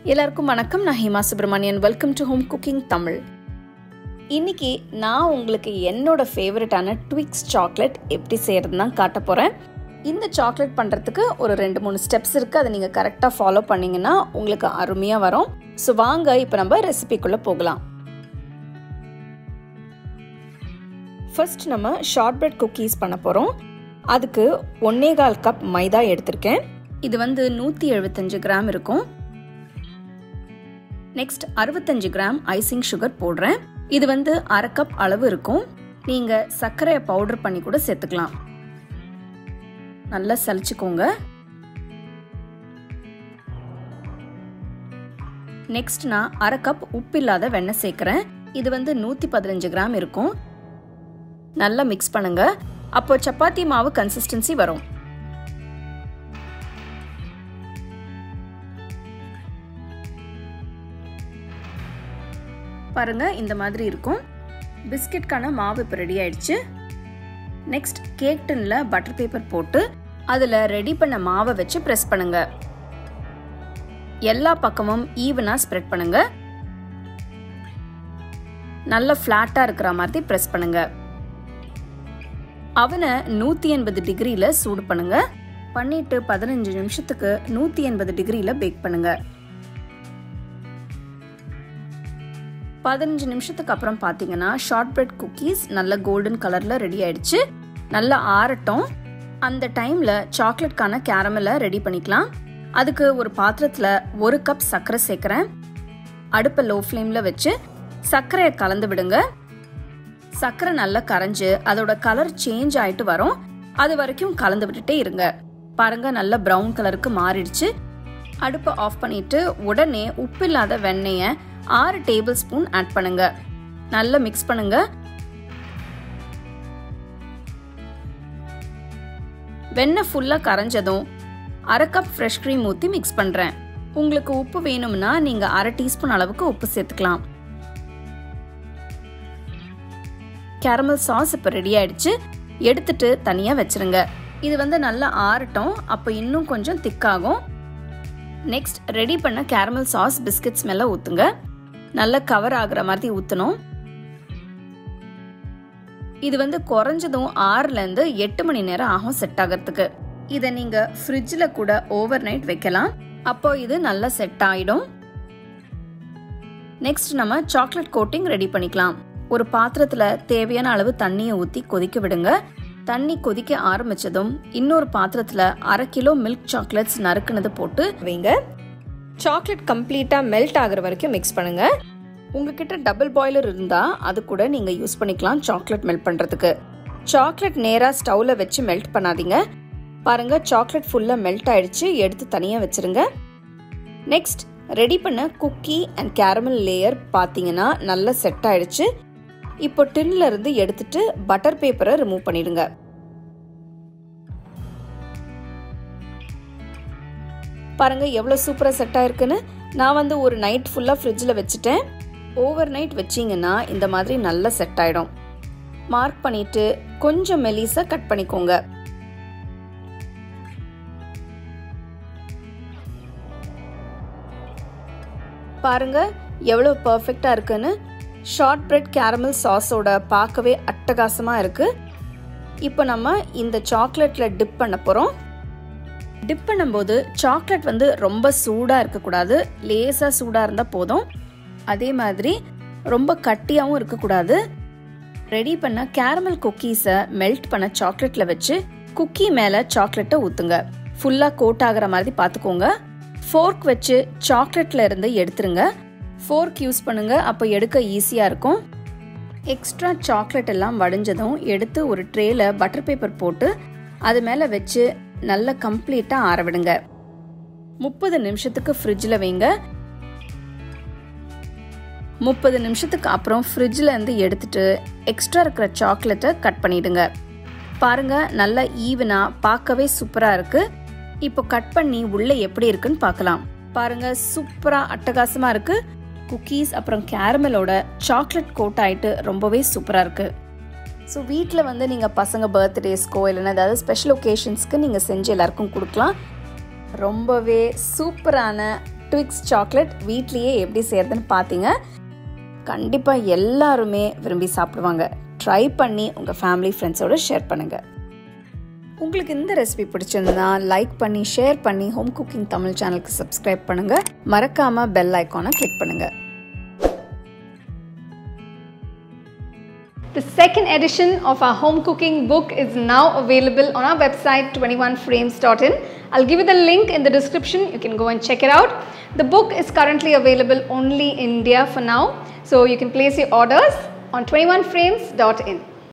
எல்லாருக்கும் வணக்கம் நான் Hema Subramanian welcome to home cooking Tamil இன்னைக்கு நான் உங்களுக்கு என்னோட ஃபேவரட்டான ட்விக்ஸ் சாக்லேட் எப்படி செய்யறதுன்னு தான் காட்ட போகிறேன் இந்த சாக்லேட் பண்ணுறதுக்கு ஒரு ரெண்டு மூணு ஸ்டெப்ஸ் இருக்குது அதை நீங்கள் கரெக்டாக ஃபாலோ பண்ணிங்கன்னா உங்களுக்கு அருமையாக வரும் ஸோ வாங்க இப்போ நம்ம ரெசிபிக்குள்ளே போகலாம் ஃபர்ஸ்ட் நம்ம ஷார்ட் பிரெட் குக்கீஸ் பண்ண போகிறோம் அதுக்கு ஒன்னே கால் கப் மைதா எடுத்திருக்கேன் இது வந்து நூற்றி எழுபத்தஞ்சு கிராம் இருக்கும் நெக்ஸ்ட் அறுபத்தஞ்சு கிராம் ஐசிங் சுகர் போடுறேன் இது வந்து அரை கப் அளவு இருக்கும் நீங்க சர்க்கரையை பவுடர் பண்ணி கூட சேர்த்துக்கலாம் நல்லா சலிச்சுக்கோங்க நெக்ஸ்ட் நான் அரை கப் உப்பு இல்லாத வெண்ணெய் சேர்க்குறேன் இது வந்து நூற்றி பதினஞ்சு கிராம் இருக்கும் நல்லா மிக்ஸ் பண்ணுங்க அப்போ சப்பாத்தி மாவு கன்சிஸ்டன்சி வரும் பாருங்க இந்த மாதிரி இருக்கும் பிஸ்கெட்கான மாவு இப்போ ரெடி ஆயிடுச்சு நெக்ஸ்ட் கேக் டின்ல பட்டர் பேப்பர் போட்டு அதில் ரெடி பண்ண மாவை வச்சு ப்ரெஸ் பண்ணுங்க எல்லா பக்கமும் ஈவனாக ஸ்ப்ரெட் பண்ணுங்க நல்ல ஃப்ளாட்டாக இருக்கிற மாதிரி ப்ரெஸ் பண்ணுங்க அவனை நூற்றி எண்பது டிகிரியில் சூடு பண்ணுங்க பண்ணிட்டு பதினஞ்சு நிமிஷத்துக்கு நூற்றி எண்பது டிகிரியில் பேக் பண்ணுங்க பதினஞ்சு நிமிஷத்துக்கு அப்புறம் பார்த்தீங்கன்னா ஷார்ட் பிரெட் குக்கீஸ் நல்ல கோல்டன் கலரில் ரெடி ஆயிடுச்சு நல்லா ஆறட்டும் அந்த டைமில் சாக்லேட்கான கேரமலை ரெடி பண்ணிக்கலாம் அதுக்கு ஒரு பாத்திரத்தில் ஒரு கப் சர்க்கரை சேர்க்குறேன் அடுப்பை லோ ஃப்ளேமில் வச்சு சர்க்கரையை கலந்து விடுங்க சர்க்கரை நல்லா கரைஞ்சு அதோட கலர் சேஞ்ச் ஆயிட்டு வரும் அது வரைக்கும் கலந்து விட்டுட்டே இருங்க பாருங்க நல்ல ப்ரௌன் கலருக்கு மாறிடுச்சு அடுப்பை ஆஃப் பண்ணிட்டு உடனே உப்பு இல்லாத வெண்ணெயை ஆறு டேபிள் ஸ்பூன் ஆட் பண்ணுங்க நல்லா மிக்ஸ் பண்ணுங்க வெண்ணெய் ஃபுல்லாக கரைஞ்சதும் அரை கப் ஃப்ரெஷ் க்ரீம் ஊற்றி மிக்ஸ் பண்ணுறேன் உங்களுக்கு உப்பு வேணும்னா நீங்கள் அரை டீஸ்பூன் அளவுக்கு உப்பு சேர்த்துக்கலாம் கேரமல் சாஸ் இப்போ ரெடி ஆயிடுச்சு எடுத்துட்டு தனியாக வச்சிருங்க இது வந்து நல்லா ஆறட்டும் அப்போ இன்னும் கொஞ்சம் திக்காகும் நெக்ஸ்ட் ரெடி பண்ண கேரமல் சாஸ் பிஸ்கட்ஸ் மேலே ஊற்றுங்க நல்லா கவர் ஆகுற மாதிரி ஊற்றணும் இது வந்து குறைஞ்சதும் ஆறுலேருந்து எட்டு மணி நேரம் ஆகும் செட் ஆகிறதுக்கு இதை நீங்கள் ஃப்ரிட்ஜில் கூட ஓவர் நைட் வைக்கலாம் அப்போ இது நல்லா செட் ஆகிடும் நெக்ஸ்ட் நம்ம சாக்லேட் கோட்டிங் ரெடி பண்ணிக்கலாம் ஒரு பாத்திரத்தில் தேவையான அளவு தண்ணியை ஊற்றி கொதிக்க விடுங்க தண்ணி கொதிக்க ஆரம்பிச்சதும் இன்னொரு பாத்திரத்தில் அரை கிலோ மில்க் சாக்லேட்ஸ் நறுக்குனது போட்டு வைங்க சாக்லேட் கம்ப்ளீட்டாக மெல்ட் ஆகுற வரைக்கும் மிக்ஸ் பண்ணுங்க உங்ககிட்ட டபுள் பாய்லர் இருந்தால் அது கூட நீங்கள் யூஸ் பண்ணிக்கலாம் சாக்லேட் மெல்ட் பண்ணுறதுக்கு சாக்லேட் நேராக ஸ்டவ்வில் வச்சு மெல்ட் பண்ணாதீங்க பாருங்க சாக்லேட் ஃபுல்லாக மெல்ட் ஆயிடுச்சு எடுத்து தனியாக வச்சிருங்க நெக்ஸ்ட் ரெடி பண்ண குக்கி அண்ட் கேரமல் லேயர் பார்த்தீங்கன்னா நல்லா செட் ஆயிடுச்சு இப்போ டின்ல இருந்து எடுத்துட்டு பட்டர் பேப்பரை ரிமூவ் பண்ணிடுங்க பாருங்க எவ்வளோ சூப்பராக செட் ஆயிருக்குன்னு நான் வந்து ஒரு நைட் ஃபுல்லாக ஃப்ரிட்ஜில் வச்சுட்டேன் ஓவர் நைட் வச்சிங்கன்னா இந்த மாதிரி நல்லா செட் ஆயிடும் மார்க் பண்ணிட்டு கொஞ்சம் மெலிசா கட் பண்ணிக்கோங்க பாருங்க எவ்வளோ பர்ஃபெக்டாக இருக்குன்னு ஷார்ட் பிரெட் கேரமல் சாஸோட பார்க்கவே அட்டகாசமாக இருக்குது இப்போ நம்ம இந்த சாக்லேட்டில் டிப் பண்ண போகிறோம் டிப் பண்ணும்போது சாக்லேட் வந்து ரொம்ப சூடாக இருக்கக்கூடாது லேசாக சூடாக இருந்தால் போதும் அதே மாதிரி ரொம்ப கட்டியாகவும் இருக்கக்கூடாது ரெடி பண்ண கேரமல் குக்கீஸை மெல்ட் பண்ண சாக்லேட்டில் வச்சு குக்கி மேலே சாக்லேட்டை ஊற்றுங்க ஃபுல்லாக கோட் ஆகிற மாதிரி பார்த்துக்கோங்க ஃபோர்க் வச்சு சாக்லேட்டில் இருந்து எடுத்துருங்க ஃபோர்க் யூஸ் பண்ணுங்க அப்போ எடுக்க ஈஸியாக இருக்கும் எக்ஸ்ட்ரா சாக்லேட் எல்லாம் வடிஞ்சதும் எடுத்து ஒரு ட்ரேல பட்டர் பேப்பர் போட்டு அது மேலே வச்சு நல்லா கம்ப்ளீட்டாக ஆற விடுங்க முப்பது நிமிஷத்துக்கு ஃப்ரிட்ஜில் வைங்க முப்பது நிமிஷத்துக்கு அப்புறம் ஃப்ரிட்ஜில் இருந்து எடுத்துட்டு எக்ஸ்ட்ரா இருக்கிற சாக்லேட்டை கட் பண்ணிடுங்க பாருங்க நல்லா ஈவனாக பார்க்கவே சூப்பராக இருக்கு இப்போ கட் பண்ணி உள்ளே எப்படி இருக்குன்னு பார்க்கலாம் பாருங்க சூப்பராக அட்டகாசமாக இருக்கு குக்கீஸ் அப்புறம் கேரமலோட சாக்லேட் கோட் ஆயிட்டு ரொம்பவே சூப்பராக இருக்கு ஸோ வீட்டில் வந்து நீங்கள் பசங்க பர்த்டேஸ்க்கோ இல்லைன்னா ஏதாவது ஸ்பெஷல் ஒகேஷன்ஸ்க்கு நீங்கள் செஞ்சு எல்லாருக்கும் கொடுக்கலாம் ரொம்பவே சூப்பரான ட்விக்ஸ் சாக்லேட் வீட்லேயே எப்படி செய்கிறதுன்னு பார்த்தீங்க கண்டிப்பாக எல்லாருமே விரும்பி சாப்பிடுவாங்க ட்ரை பண்ணி உங்கள் ஃபேமிலி ஃப்ரெண்ட்ஸோட ஷேர் பண்ணுங்கள் உங்களுக்கு இந்த ரெசிபி பிடிச்சிருந்தா லைக் பண்ணி ஷேர் பண்ணி ஹோம் குக்கிங் தமிழ் சேனலுக்கு சப்ஸ்கிரைப் பண்ணுங்கள் மறக்காமல் பெல் ஐக்கானை கிளிக் பண்ணுங்கள் The second edition of our home cooking book is now available on our website 21frames.in. I'll give you the link in the description. You can go and check it out. The book is currently available only in India for now. So you can place your orders on 21frames.in.